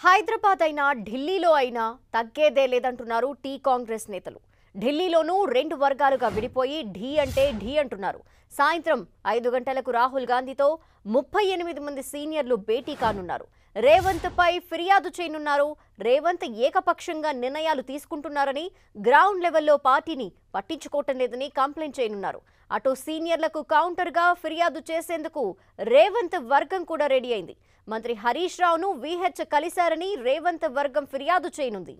హైదరాబాద్ అయినా ఢిల్లీలో అయినా తగ్గేదే లేదంటున్నారు టీ కాంగ్రెస్ నేతలు ఢిల్లీలోనూ రెండు వర్గాలుగా విడిపోయి ఢీ అంటే ఢీ అంటున్నారు సాయంత్రం ఐదు గంటలకు రాహుల్ గాంధీతో ముప్పై ఎనిమిది మంది సీనియర్లు భేటీ కానున్నారు రేవంత్ పై ఫిర్యాదు చేయనున్నారు రేవంత్ ఏకపక్షంగా నిర్ణయాలు తీసుకుంటున్నారని గ్రౌండ్ లెవెల్లో పార్టీని పట్టించుకోవటం లేదని కంప్లైంట్ చేయనున్నారు అటు సీనియర్లకు కౌంటర్గా ఫిర్యాదు చేసేందుకు రేవంత్ వర్గం కూడా రెడీ అయింది మంత్రి హరీష్ రావును విహెచ్ కలిశారని రేవంత్ వర్గం ఫిర్యాదు చేయనుంది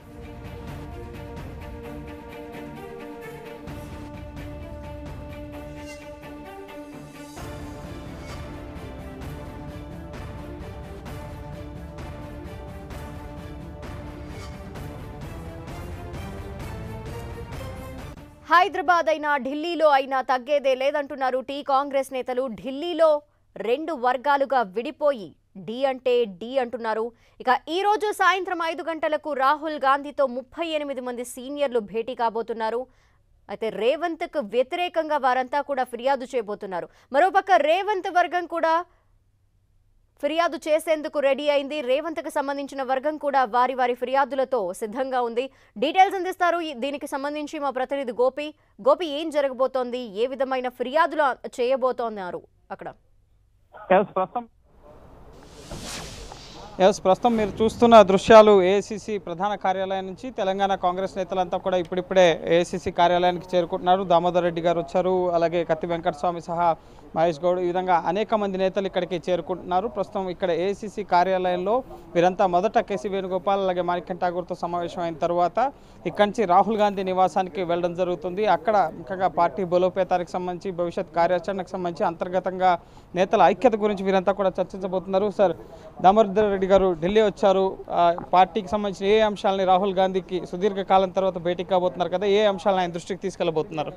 హైదరాబాద్ అయినా ఢిల్లీలో అయినా తగ్గేదే లేదంటున్నారు టీ కాంగ్రెస్ నేతలు ఢిల్లీలో రెండు వర్గాలుగా విడిపోయి డి అంటే డి అంటున్నారు ఇక ఈ రోజు సాయంత్రం ఐదు గంటలకు రాహుల్ గాంధీతో ముప్పై ఎనిమిది మంది సీనియర్లు భేటీ కాబోతున్నారు అయితే రేవంత్కు వ్యతిరేకంగా వారంతా కూడా ఫిర్యాదు చేయబోతున్నారు మరోపక్క రేవంత్ వర్గం కూడా ఫిర్యాదు చేసేందుకు రెడీ అయింది రేవంత్కి సంబంధించిన వర్గం కూడా వారి వారి ఫిర్యాదులతో సిద్ధంగా ఉంది డీటెయిల్స్ అందిస్తారు ఈ- దీనికి సంబంధించి మా ప్రతినిధి గోపి గోపి ఏం జరగబోతోంది ఏ విధమైన ఫిర్యాదులు చేయబోతోన్నారు అక్కడ ఎస్ ప్రస్తుతం ఎస్ ప్రస్తుతం మీరు చూస్తున్న దృశ్యాలు ఏఐసిసి ప్రధాన కార్యాలయం నుంచి తెలంగాణ కాంగ్రెస్ నేతలంతా కూడా ఇప్పుడిప్పుడే ఏఐసిసి కార్యాలయానికి చేరుకుంటున్నారు దామోదర్ రెడ్డి గారు వచ్చారు అలాగే కత్తి వెంకటస్వామి సహా మహేష్ గౌడ్ ఈ విధంగా అనేక మంది నేతలు ఇక్కడికి చేరుకుంటున్నారు ప్రస్తుతం ఇక్కడ ఏఐసిసి కార్యాలయంలో వీరంతా మొదట కేసీ వేణుగోపాల్ అలాగే మాణిక్యం ఠాగూర్తో సమావేశం అయిన తర్వాత ఇక్కడి నుంచి రాహుల్ గాంధీ నివాసానికి వెళ్ళడం జరుగుతుంది అక్కడ ముఖ్యంగా పార్టీ బలోపేతానికి సంబంధించి భవిష్యత్ కార్యాచరణకు సంబంధించి అంతర్గతంగా నేతల ఐక్యత గురించి వీరంతా కూడా చర్చించబోతున్నారు సార్ దామోదర్ రెడ్డి గారు ఢిల్లీ వచ్చారు ఆ, పార్టీకి సంబంధించిన ఏ అంశాలని రాహుల్ గాంధీకి సుదీర్ఘ కాలం తర్వాత భేటీ కాబోతున్నారు కదా ఏ అంశాలను ఆయన దృష్టికి తీసుకెళ్లబోతున్నారు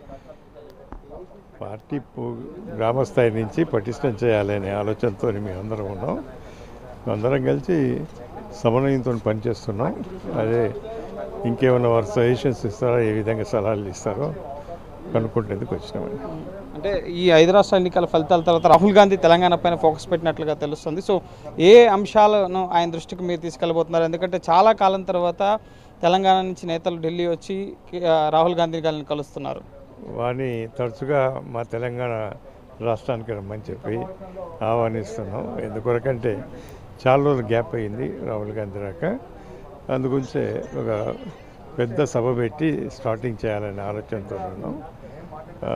పార్టీ పు- గ్రామస్థాయి నుంచి పటిష్టం చేయాలనే ఆలోచనతో మేము అందరం ఉన్నాం అందరం కలిసి సమన్వయంతో పనిచేస్తున్నాం అదే ఇంకేమైనా వారు సజెషన్స్ ఇస్తారో ఏ విధంగా సలహాలు ఇస్తారో కనుక్కుంటేందుకు వచ్చినామండి అంటే ఈ ఐదు రాష్ట్ర ఎన్నికల ఫలితాల తర్వాత రాహుల్ గాంధీ తెలంగాణ పైన ఫోకస్ పెట్టినట్లుగా తెలుస్తుంది సో ఏ అంశాలను ఆయన దృష్టికి మీరు తీసుకెళ్ళబోతున్నారు ఎందుకంటే చాలా కాలం తర్వాత తెలంగాణ నుంచి నేతలు ఢిల్లీ వచ్చి ఆ, రాహుల్ గాంధీ గారిని కలుస్తున్నారు వారిని తరచుగా మా తెలంగాణ రాష్ట్రానికి రమ్మని చెప్పి ఆహ్వానిస్తున్నాం ఎందుకొరకంటే చాలా రోజులు గ్యాప్ అయింది రాహుల్ గాంధీ రాక అందుగురించే ఒక పెద్ద సభ పెట్టి స్టార్టింగ్ చేయాలనే ఆలోచనతో ఉన్నాం ఆ,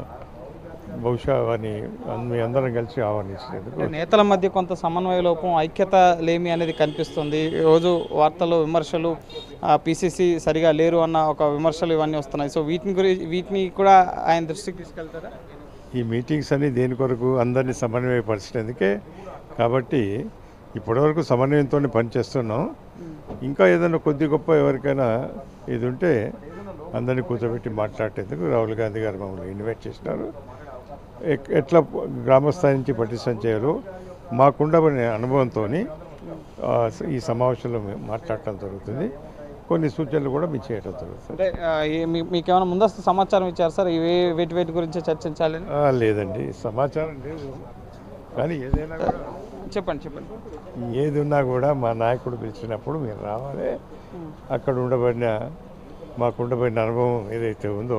బహుశా వారిని అన్- మీ అందరం కలిసి ఆహ్వానించినందుకు అంటే నేతల మధ్య కొంత సమన్వయ లోపం ఐక్యత లేమి అనేది కనిపిస్తుంది ఈ రోజు వార్తలు విమర్శలు పిసిసి సరిగా లేరు అన్న ఒక విమర్శలు ఇవన్నీ వస్తున్నాయి సో వీటిని గురించి వీటిని కూడా ఆయన దృష్టికి తీసుకెళ్తారా ఈ మీటింగ్స్ అన్ని దేని కొరకు అందరినీ సమన్వయపరిచినందుకే కాబట్టి ఇప్పటివరకు సమన్వయంతో పనిచేస్తున్నాం ఇంకా ఏదైనా కొద్ది గొప్ప ఎవరికైనా ఇది ఉంటే అందరినీ కూర్చోబెట్టి మాట్లాడేందుకు రాహుల్ గాంధీ గారు మమ్మల్ని ఇన్వైట్ చేసినారు ఎక్- ఎట్లా గ్రామస్థాయి నుంచి పటిష్టం చేయాలో మాకుండబడిన అనుభవంతో ఈ సమావేశంలో మేము మాట్లాడటం జరుగుతుంది కొన్ని సూచనలు కూడా మేము చేయడం జరుగుతుంది అంటే ఆ, ఈ- మీ- మీకేమైనా ముందస్తు సమాచారం ఇచ్చారు సార్ ఇవే వేటి వేటి గురించి చర్చించాలని ఆ, లేదండి సమాచారం లేదు కానీ ఏదైనా కూడా చెప్పండి చెప్పండి ఏది ఉన్నా కూడా మా నాయకుడు పిలిచినప్పుడు మీరు రావాలి అక్కడ ఉండబడిన మాకు ఉండబడిన అనుభవం ఏదైతే ఉందో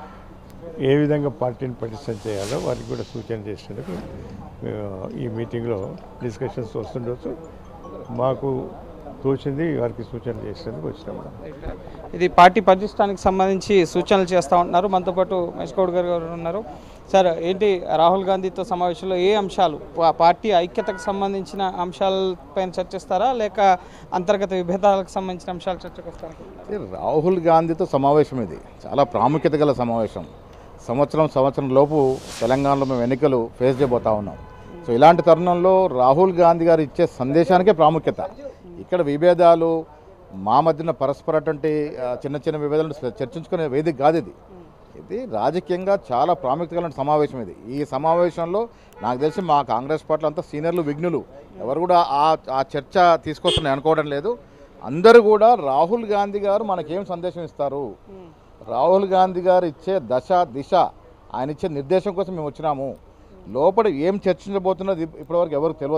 ఏ విధంగా పార్టీని పటిష్టం చేయాలో వారికి కూడా సూచన చేసేందుకు మేము ఈ మీటింగ్లో డిస్కషన్స్ వస్తుండొచ్చు మాకు తోచింది వారికి సూచన చేసేందుకు వచ్చినాము ఇది పార్టీ పటిష్టానికి సంబంధించి సూచనలు చేస్తూ ఉంటున్నారు మనతో పాటు మహేష్ గౌడ్ గారు గారు ఉన్నారు సార్ ఏంటి రాహుల్ గాంధీతో సమావేశంలో ఏ అంశాలు పా- పార్టీ ఐక్యతకు సంబంధించిన అంశాలపైన చర్చిస్తారా లేక అంతర్గత విభేదాలకు సంబంధించిన అంశాలు చర్చకు వస్తారా ఇది రాహుల్ గాంధీతో సమావేశం ఇది చాలా ప్రాముఖ్యత గల సమావేశం సంవత్సరం సంవత్సరం లోపు తెలంగాణలో మేము ఎన్నికలు ఫేస్ చేయబోతా ఉన్నాం సో ఇలాంటి తరుణంలో రాహుల్ గాంధీ గారు ఇచ్చే సందేశానికే ప్రాముఖ్యత ఇక్కడ విభేదాలు మా మధ్యన పరస్పరటువంటి ఆ, చిన్న చిన్న విభేదాలను చర్చించుకునే వేదిక కాదు ఇది ఇది రాజకీయంగా చాలా ప్రాముఖ్యత గల సమావేశం ఇది ఈ సమావేశంలో నాకు తెలిసి మా కాంగ్రెస్ పార్టీలో అంతా సీనియర్లు విఘ్నులు ఎవరు కూడా ఆ ఆ చర్చ తీసుకొస్తున్నాయి అనుకోవడం లేదు అందరూ కూడా రాహుల్ గాంధీ గారు మనకేం సందేశం ఇస్తారు రాహుల్ గాంధీ గారు ఇచ్చే దశ దిశ ఆయన ఇచ్చే నిర్దేశం కోసం మేము వచ్చినాము లోపల ఏం చర్చించబోతున్నది ఇప్పటివరకు ఎవరికి తెలియదు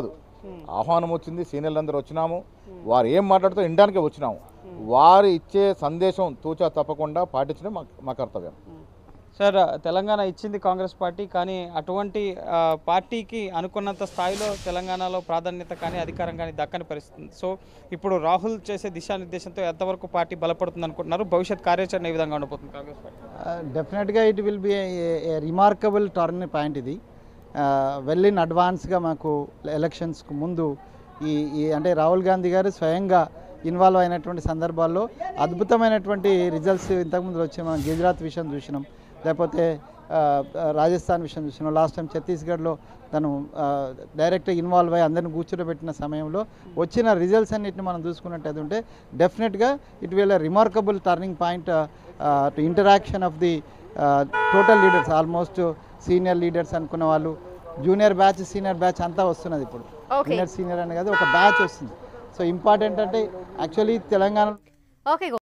ఆహ్వానం వచ్చింది సీనియర్లు అందరూ వచ్చినాము వారు ఏం మాట్లాడుతూ వినడానికే వచ్చినాము వారు ఇచ్చే సందేశం తూచా తప్పకుండా పాటించడం మా మా కర్తవ్యం సార్ తెలంగాణ ఇచ్చింది కాంగ్రెస్ పార్టీ కానీ అటువంటి ఆ, పార్టీకి అనుకున్నంత స్థాయిలో తెలంగాణలో ప్రాధాన్యత కానీ అధికారం కానీ దక్కని పరిస్థితి ఉంది. సో ఇప్పుడు రాహుల్ చేసే దిశానిర్దేశంతో ఎంతవరకు పార్టీ బలపడుతుంది అనుకుంటున్నారు భవిష్యత్ కార్యాచరణ ఏ విధంగా ఉండబోతుంది కాంగ్రెస్ పార్టీ డెఫినెట్గా it will be remarkable turn point ఇది వెల్ ఇన్ అడ్వాన్స్గా మాకు ఎలక్షన్స్కు ముందు ఈ ఈ అంటే రాహుల్ గాంధీ గారు స్వయంగా ఇన్వాల్వ్ అయినటువంటి సందర్భాల్లో అద్భుతమైనటువంటి రిజల్ట్స్ ఇంతకుముందు వచ్చి మనం గుజరాత్ విషయం చూసినాం లేకపోతే ఆ, ఆ, రాజస్థాన్ విషయం చూసినాం లాస్ట్ టైం ఛత్తీస్గఢ్లో తను డైరెక్ట్గా ఇన్వాల్వ్ అయ్యి అందరిని కూర్చోబెట్టిన సమయంలో వచ్చిన రిజల్ట్స్ అన్నిటిని మనం చూసుకున్నట్టయితే ఉంటే డెఫినెట్గా it will remarkable turning point to interaction of the total leaders almost senior leaders అనుకున్న వాళ్ళు జూనియర్ బ్యాచ్ సీనియర్ బ్యాచ్ అంతా వస్తున్నది ఇప్పుడు Okay. జూనియర్ సీనియర్ అని కాదు ఒక బ్యాచ్ వస్తుంది సో ఇంపార్టెంట్ అంటే యాక్చువల్లీ తెలంగాణ ఓకే